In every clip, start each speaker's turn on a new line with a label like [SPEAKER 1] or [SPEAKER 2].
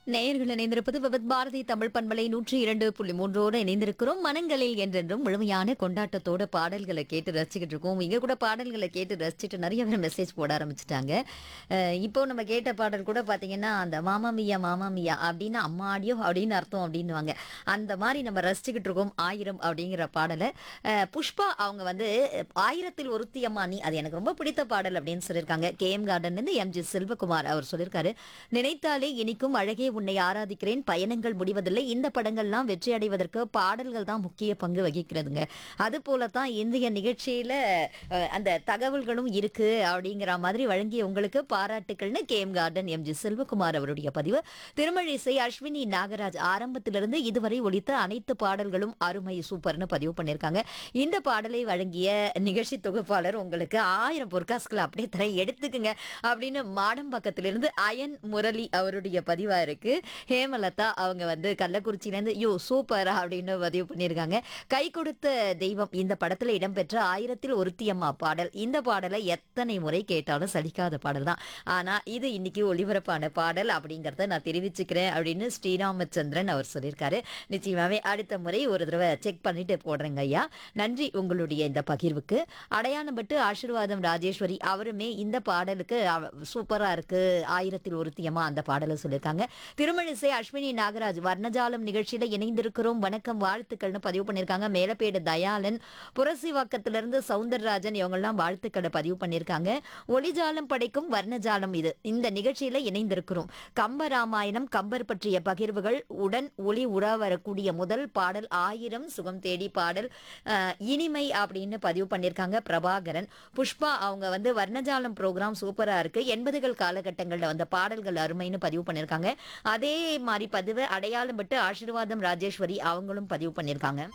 [SPEAKER 1] நேயர்கள் இணைந்திருப்பது விபத் பாரதி தமிழ் பண்பலை நூற்றி இரண்டு புள்ளி மூன்றோடு இணைந்திருக்கிறோம் மனங்களில் என்றென்றும் முழுமையான கொண்டாட்டத்தோட பாடல்களை கேட்டு ரசிச்சுக்கிட்டு இருக்கோம் இங்க கூட பாடல்களை கேட்டு ரசிச்சுட்டு நிறைய பேர் மெசேஜ் போட ஆரம்பிச்சிட்டாங்க அஹ் இப்போ நம்ம கேட்ட பாடல் கூட பாத்தீங்கன்னா அந்த மாமா மியா மாமா மியா அப்படின்னு அம்மாடியோ அப்படின்னு அர்த்தம் அப்படின்னுவாங்க அந்த மாதிரி நம்ம ரசிச்சுக்கிட்டு இருக்கோம் ஆயிரம் அப்படிங்கிற பாடலை அஹ் புஷ்பா அவங்க வந்து ஆயிரத்தில் ஒருத்தி அம்மா நீ அது எனக்கு ரொம்ப பிடித்த பாடல் அப்படின்னு சொல்லியிருக்காங்க கே எம் கார்டன் இருந்து எம் ஜி செல்வகுமார் அவர் சொல்லியிருக்காரு நினைத்தாலே இனிக்கும் அழகே உன்னை ஆராதிக்கிறேன் பயணங்கள் முடிவதில்லை இந்த படங்கள்லாம் வெற்றி அடைவதற்கு பாடல்கள் தான் முக்கிய பங்கு வகிக்கிறதுங்க அது போலத்தான் இந்திய நிகழ்ச்சியில அஹ், அந்த தகவல்களும் இருக்கு அப்படிங்கிற மாதிரி வழங்கிய உங்களுக்கு பாராட்டுக்கள்னு K M garden M G Selvakumar அவருடைய பதிவு திருமழிசை அஸ்வினி நாகராஜ் ஆரம்பத்திலிருந்து இதுவரை ஒலித்த அனைத்து பாடல்களும் அருமை சூப்பர்னு பதிவு பண்ணியிருக்காங்க இந்த பாடலை வழங்கிய நிகழ்ச்சி தொகுப்பாளர் உங்களுக்கு ஆயிரம் பொற்காசுகளை அப்படியே தர எடுத்துக்குங்க அப்படின்னு மாடம்பாக்கத்திலிருந்து அயன் முரளி அவருடைய பதிவா இருக்கு ஹேமலதா அவங்க வந்து கள்ளக்குறிச்சியிலேருந்து யோ சூப்பரா அப்படின்னு பதிவு பண்ணியிருக்காங்க கை கொடுத்த தெய்வம் இந்த படத்துல இடம்பெற்ற ஆயிரத்தில் ஒருத்தியம்மா பாடல் இந்த பாடலை எத்தனை முறை கேட்டாலும் சலிக்காத பாடல் தான் ஆனா இது இன்னைக்கு ஒளிபரப்பான பாடல் அப்படிங்கறத நான் தெரிவிச்சுக்கிறேன் அப்படின்னு ஸ்ரீராமச்சந்திரன் அவர் சொல்லியிருக்காரு நிச்சயமாவே அடுத்த முறை ஒரு தடவை செக் பண்ணிட்டு போடுறேங்க ஐயா நன்றி உங்களுடைய இந்த பகிர்வுக்கு அடையாளப்பட்டு ஆசீர்வாதம் ராஜேஸ்வரி அவருமே இந்த பாடலுக்கு அவ- சூப்பரா இருக்கு ஆயிரத்தில் ஒருத்தியமா அந்த பாடலை சொல்லியிருக்காங்க திருமணிசை அஸ்வினி நாகராஜ் வர்ணஜாலம் நிகழ்ச்சியில இணைந்திருக்கிறோம் வணக்கம் வாழ்த்துக்கள்னு பதிவு பண்ணியிருக்காங்க மேலப்பேடு தயாளன் புரசிவாக்கத்திலிருந்து சவுந்தரராஜன் இவங்கெல்லாம் வாழ்த்துக்களை பதிவு பண்ணியிருக்காங்க ஒளிஜாலம் படைக்கும் வர்ணஜாலம் இது இந்த நிகழ்ச்சியில இணைந்திருக்கிறோம் கம்ப ராமாயணம் கம்பர் பற்றிய பகிர்வுகள் உடன் ஒளி உறா வரக்கூடிய முதல் பாடல் ஆயிரம் சுகம் தேடி பாடல் அஹ், இனிமை அப்படின்னு பதிவு பண்ணியிருக்காங்க பிரபாகரன் புஷ்பா அவங்க வந்து வர்ணஜாலம் ப்ரோக்ராம் சூப்பரா இருக்கு எண்பதுகள் காலகட்டங்கள்ல வந்த பாடல்கள் அருமைன்னு பதிவு பண்ணியிருக்காங்க அதே மாதிரி பதிவு அடையாளம் பட்டு ஆசீர்வாதம் ராஜேஸ்வரி அவங்களும் பதிவு பண்ணியிருக்காங்க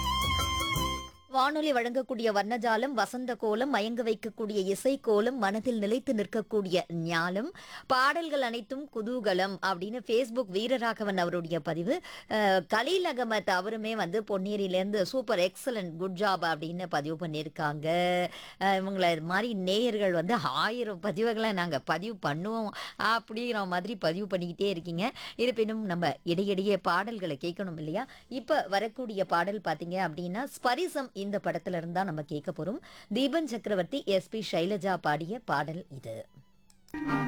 [SPEAKER 1] வானொலி வழங்கக்கூடிய வர்ணஜாலம் வசந்த கோலம் மயங்க வைக்கக்கூடிய இசை கோலம் மனதில் நிலைத்து நிற்கக்கூடிய ஞாலம் பாடல்கள் அனைத்தும் குதூகலம் அப்படின்னு ஃபேஸ்புக் வீரராகவன் அவருடைய பதிவு அஹ், கலீல் அகமத் அவருமே வந்து பொன்னேரியிலேருந்து சூப்பர் எக்ஸலண்ட் குட் ஜாப் அப்படின்னு பதிவு பண்ணியிருக்காங்க அஹ், இவங்களை இது மாதிரி நேயர்கள் வந்து ஆயிரம் பதிவுகளை நாங்கள் பதிவு பண்ணுவோம் அப்படிங்கிற மாதிரி பதிவு பண்ணிக்கிட்டே இருக்கீங்க இருப்பினும் நம்ம இடையிடையே பாடல்களை கேட்கணும் இல்லையா இப்போ வரக்கூடிய பாடல் பார்த்தீங்க அப்படின்னா ஸ்பரிசம் இந்த படத்துல இருந்தா நம்ம கேட்க போறோம் தீபன் சக்கரவர்த்தி எஸ்பி சைலஜா பாடிய பாடல் இது